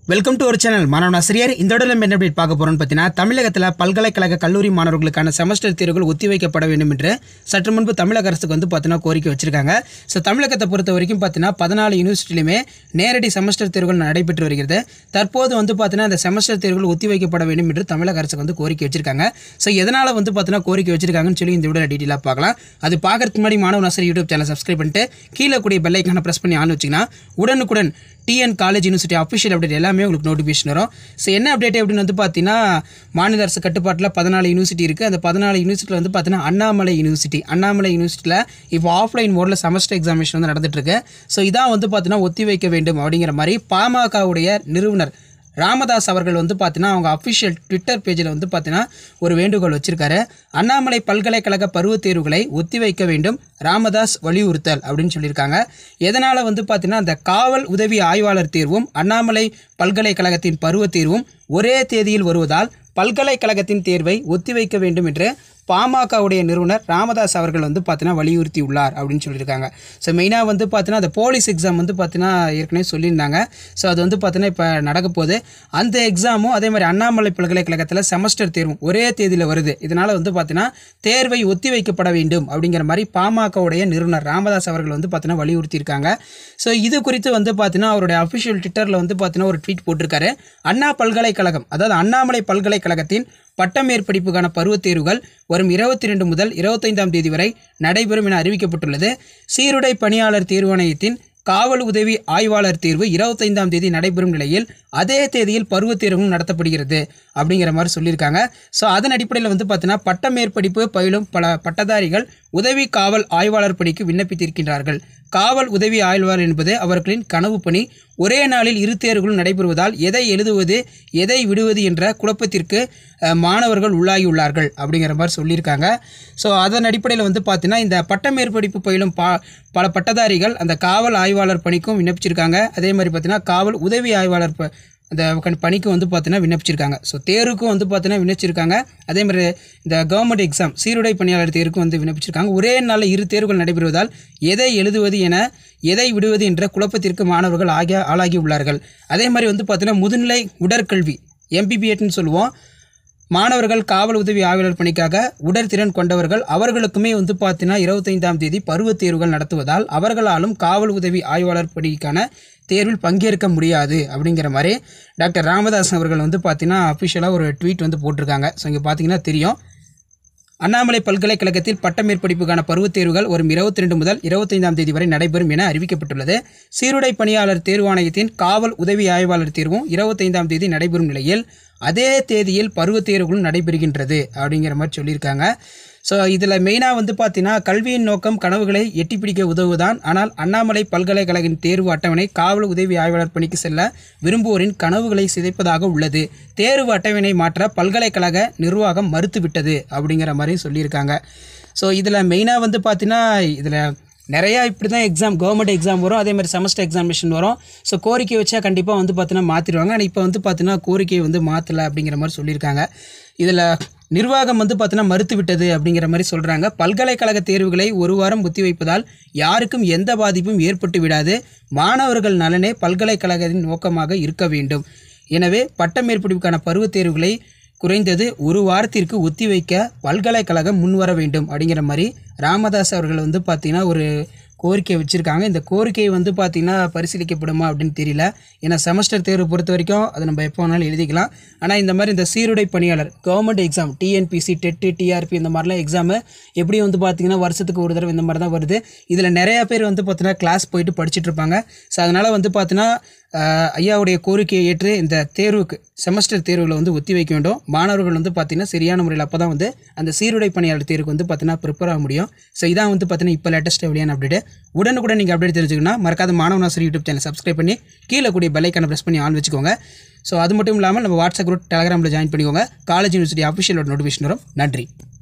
welcome to ஒரு channel மாணவன் ஆசிரியர் இந்த இடத்துல நம்ம என்ன update பார்க்க போறோம்னு பார்த்தீங்கன்னா தமிழகத்தில் பல்கலைக்கழக கல்லூரி மாணவர்களுக்கான செமஸ்டர் தேர்வுகள் ஒத்திவைக்கப்பட வேண்டும் என்று சற்று முன்பு தமிழக அரசுக்கு வந்து பார்த்தீங்கன்னா கோரிக்கை வச்சிருக்காங்க ஸோ தமிழகத்தை பொறுத்த வரைக்கும் பார்த்தீங்கன்னா பதினாலு யூனிவர்சிட்டிலுமே நேரடி செமஸ்டர் தேர்வுகள் நடைபெற்று வருகிறது தற்போது வந்து பார்த்தீங்கன்னா இந்த செமஸ்டர் தேர்வுகள் ஒத்திவைக்கப்பட வேண்டும் என்று தமிழக அரசுக்கு வந்து கோரிக்கை வச்சிருக்காங்க ஸோ எதனால் வந்து பார்த்தீங்கன்னா கோரிக்கை வச்சிருக்காங்கன்னு சொல்லி இந்த வீடியோ டீட்டெயிலாக பார்க்கலாம் அது பார்க்கறதுக்கு முன்னாடி மாணவன் ஆசிரியர் யூடியூப் சேனல் சப்ஸ்கிரைப் பண்ணிட்டு கீழே கூடிய பெல் ஐக்கான ப்ரெஸ் பண்ணி ஆன் வச்சிங்கன்னா உடனுக்குடன் TN college university official update எல்லாமே உங்களுக்கு நோட்டிஃபிகேஷன் வரும் ஸோ என்ன அப்டேட் அப்படின்னு வந்து பார்த்தீங்கன்னா மாநில அரசு கட்டுப்பாட்டில் பதினாலு யூனிவர்சிட்டி இருக்குது அந்த பதினாலு யூனிவர்சிட்டியில் வந்து பார்த்தீங்கன்னா அண்ணாமலை யூனிவர்சிட்டி அண்ணாமலை யூனிவர்சிட்டியில் இப்போ ஆஃப்லைன் மோடில் செமஸ்டர் எக்ஸாமினேஷன் வந்து நடந்துட்டு இருக்கு ஸோ இதான் வந்து பார்த்தீங்கன்னா ஒத்தி வைக்க வேண்டும் அப்படிங்கிற மாதிரி பாமகவுடைய நிறுவனர் ராமதாஸ் அவர்கள் வந்து பார்த்தீங்கன்னா அவங்க அஃபிஷியல் ட்விட்டர் பேஜில் வந்து பார்த்தீங்கன்னா ஒரு வேண்டுகோள் வச்சிருக்காரு அண்ணாமலை பல்கலைக்கழக பருவத் தேர்வுகளை ஒத்திவைக்க வேண்டும் ராமதாஸ் வலியுறுத்தல் அப்படின்னு சொல்லியிருக்காங்க எதனால் வந்து பார்த்தீங்கன்னா அந்த காவல் உதவி ஆய்வாளர் தேர்வும் அண்ணாமலை பல்கலைக்கழகத்தின் பருவத் தேர்வும் ஒரே தேதியில் வருவதால் பல்கலைக்கழகத்தின் தேர்வை ஒத்திவைக்க வேண்டும் என்று பாமகவுடைய நிறுவனர் ராமதாஸ் அவர்கள் வந்து பார்த்தீங்கன்னா வலியுறுத்தி உள்ளார் அப்படின்னு சொல்லியிருக்காங்க ஸோ மெயினாக வந்து பார்த்தீங்கன்னா அந்த போலீஸ் எக்ஸாம் வந்து பார்த்தீங்கன்னா ஏற்கனவே சொல்லியிருந்தாங்க ஸோ அது வந்து பார்த்தீங்கன்னா இப்போ நடக்க போகுது அந்த எக்ஸாமும் அதே மாதிரி அண்ணாமலை பல்கலைக்கழகத்தில் செமஸ்டர் தேர்வும் ஒரே தேதியில் வருது இதனால் வந்து பார்த்தீங்கன்னா தேர்வை ஒத்தி வைக்கப்பட வேண்டும் அப்படிங்கிற மாதிரி பாமகவுடைய நிறுவனர் ராமதாஸ் அவர்கள் வந்து பார்த்தீங்கன்னா வலியுறுத்தியிருக்காங்க ஸோ இது குறித்து வந்து பார்த்தீங்கன்னா அவருடைய அஃபிஷியல் ட்விட்டரில் வந்து பார்த்தீங்கன்னா ஒரு ட்வீட் போட்டிருக்காரு அண்ணா பல்கலைக்கழகம் அதாவது அண்ணாமலை பல்கலைக்கழகத்தின் பட்டமேற்படிப்புக்கான பருவத் தேர்வுகள் வரும் இருபத்தி ரெண்டு முதல் இருபத்தைந்தாம் தேதி வரை நடைபெறும் என அறிவிக்கப்பட்டுள்ளது சீருடை பணியாளர் தேர்வாணையத்தின் காவல் உதவி ஆய்வாளர் தேர்வு இருபத்தைந்தாம் தேதி நடைபெறும் நிலையில் அதே தேதியில் பருவத் தேர்வும் நடத்தப்படுகிறது அப்படிங்கிற மாதிரி சொல்லியிருக்காங்க ஸோ அதன் அடிப்படையில் வந்து பார்த்தீங்கன்னா பட்டமேற்படிப்பு பயிலும் பல பட்டதாரிகள் உதவி காவல் ஆய்வாளர் பணிக்கு விண்ணப்பித்திருக்கின்றார்கள் காவல் உதவி ஆய்வாளர் என்பது அவர்களின் கனவு பணி ஒரே நாளில் இரு தேர்வுகளும் நடைபெறுவதால் எதை எழுதுவது எதை விடுவது என்ற குழப்பத்திற்கு அஹ், மாணவர்கள் உள்ளாகியுள்ளார்கள் அப்படிங்கிற மாதிரி சொல்லியிருக்காங்க ஸோ அதன் அடிப்படையில் வந்து பார்த்தீங்கன்னா இந்த பட்டமேற்படிப்பு பயிலும் பா பல பட்டதாரிகள் அந்த காவல் ஆய்வாளர் பணிக்கும் விண்ணப்பிச்சிருக்காங்க அதே மாதிரி பார்த்தீங்கன்னா காவல் உதவி ஆய்வாளர் ப அந்த கண் பணிக்கு வந்து பார்த்தீங்கன்னா விண்ணப்பிச்சிருக்காங்க ஸோ தேர்வுக்கும் வந்து பார்த்தீங்கன்னா விண்ணப்பிச்சிருக்காங்க அதே மாதிரி இந்த கவர்மெண்ட் எக்ஸாம் சீருடை பணியாளர் தேர்வுக்கும் வந்து விண்ணப்பிச்சிருக்காங்க ஒரே நாளில் இரு தேர்வுகள் நடைபெறுவதால் எதை எழுதுவது என எதை விடுவது என்ற குழப்பத்திற்கு மாணவர்கள் ஆகிய ஆளாகி உள்ளார்கள் அதே மாதிரி வந்து பார்த்தீங்கன்னா முதுநிலை உடற்கல்வி எம்பிபிஎட்னு சொல்லுவோம் மாணவர்கள் காவல் உதவி ஆய்வாளர் பணிக்காக உடற்திறன் கொண்டவர்கள் அவர்களுக்குமே வந்து பார்த்தீங்கன்னா இருபத்தைந்தாம் தேதி பருவத் தேர்வுகள் நடத்துவதால் அவர்களாலும் காவல் உதவி ஆய்வாளர் பணிக்கான தேர்வில் பங்கேற்க முடியாது அப்படிங்கிற மாதிரி டாக்டர் ராமதாஸ் அவர்கள் வந்து பார்த்தீங்கன்னா அஃபிஷியலாக ஒரு ட்வீட் வந்து போட்டிருக்காங்க ஸோ இங்கே பார்த்தீங்கன்னா தெரியும் அண்ணாமலை பல்கலைக்கழகத்தில் பட்டமேற்படிப்புக்கான பருவத் தேர்வுகள் வரும் இருபத்தி ரெண்டு முதல் இருபத்தைந்தாம் தேதி வரை நடைபெறும் என அறிவிக்கப்பட்டுள்ளது சீருடை பணியாளர் தேர்வாணையத்தின் காவல் உதவி ஆய்வாளர் தேர்வும் இருபத்தைந்தாம் தேதி நடைபெறும் நிலையில் அதே தேதியில் பருவத் தேர்வுகளும் நடைபெறுகின்றது அப்படிங்கிற மாதிரி சொல்லியிருக்காங்க ஸோ இதில் மெயினாக வந்து பார்த்தீங்கன்னா கல்வியின் நோக்கம் கனவுகளை எட்டி பிடிக்க உதவுதான் ஆனால் அண்ணாமலை பல்கலைக்கழகின் தேர்வு அட்டவணை காவல் உதவி ஆய்வாளர் பணிக்கு செல்ல விரும்புவோரின் கனவுகளை சிதைப்பதாக உள்ளது தேர்வு அட்டவணை மாற்ற பல்கலைக்கழக நிர்வாகம் மறுத்துவிட்டது அப்படிங்கிற மாதிரி சொல்லியிருக்காங்க ஸோ இதில் மெயினாக வந்து பார்த்தீங்கன்னா இதில் நிறையா இப்படி தான் எக்ஸாம் கவர்மெண்ட் எக்ஸாம் வரும் அதே மாதிரி செமஸ்டர் எக்ஸாமினேஷன் வரும் ஸோ கோரிக்கை வச்சா கண்டிப்பாக வந்து பார்த்தீங்கன்னா மாற்றிடுவாங்க ஆனால் இப்போ வந்து பார்த்தீங்கன்னா கோரிக்கையை வந்து மாற்றலை அப்படிங்கிற மாதிரி சொல்லியிருக்காங்க இதில் நிர்வாகம் வந்து பார்த்தீங்கன்னா மறுத்து விட்டது அப்படிங்கிற மாதிரி சொல்கிறாங்க பல்கலைக்கழக தேர்வுகளை ஒரு வாரம் ஒத்திவைப்பதால் யாருக்கும் எந்த பாதிப்பும் ஏற்பட்டு விடாது மாணவர்கள் நலனே பல்கலைக்கழகத்தின் நோக்கமாக இருக்க வேண்டும் எனவே பட்டமேற்படிப்புக்கான பருவத் தேர்வுகளை குறைந்தது ஒரு வாரத்திற்கு ஒத்திவைக்க பல்கலைக்கழகம் முன்வர வேண்டும் அப்படிங்கிற மாதிரி ராமதாஸ் அவர்கள் வந்து பார்த்தீங்கன்னா ஒரு கோரிக்கை வச்சுருக்காங்க இந்த கோரிக்கை வந்து பார்த்திங்கன்னா பரிசீலிக்கப்படுமா அப்படின்னு தெரியல ஏன்னா செமஸ்டர் தேர்வு பொறுத்த வரைக்கும் அதை நம்ம எப்போ வேணாலும் எழுதிக்கலாம் ஆனால் இந்த மாதிரி இந்த சீருடை பணியாளர் government exam TNPSC TET TRB இந்த மாதிரிலாம் எக்ஸாமு எப்படி வந்து பார்த்திங்கன்னா வருஷத்துக்கு ஒரு தடவை இந்த மாதிரி தான் வருது இதில் நிறையா பேர் வந்து பார்த்தீங்கன்னா கிளாஸ் போயிட்டு படிச்சுட்டு இருப்பாங்க ஸோ அதனால் வந்து பார்த்தீங்கன்னா ஆஹ், ஐயாவுடைய கோரிக்கையை ஏற்று இந்த தேர்வுக்கு செமஸ்டர் தேர்வுகளை வந்து ஒத்தி வைக்க வேண்டும் மாணவர்கள் வந்து பார்த்திங்கன்னா சரியான முறையில் அப்போ தான் வந்து அந்த சீருடை பணியாளர் தேர்வுக்கு வந்து பார்த்தீங்கன்னா ப்ரிப்பேர் ஆக முடியும் ஸோ இதான் வந்து பார்த்தீங்கன்னா இப்போ லேட்டஸ்ட் வெளியான அப்டேட் உடனுக்குடன் நீங்கள் அப்டேட் தெரிஞ்சுக்கணும் மறக்காத மாணவனாசர் யூடியூப் சேனல் சப்ஸ்கிரைப் பண்ணி கீழே கூடிய பெல்லைக்கான ப்ரெஸ் பண்ணி ஆன் வச்சுக்கோங்க ஸோ அது மட்டும் இல்லாமல் நம்ம வாட்ஸ்அப் குரூப் டெலகிராமில் ஜாயின் பண்ணிக்கோங்க காலேஜ் யூனிவர்சிட்டி அஃபிஷியலோட நோட்டிஃபிகேஷன் வரும் நன்றி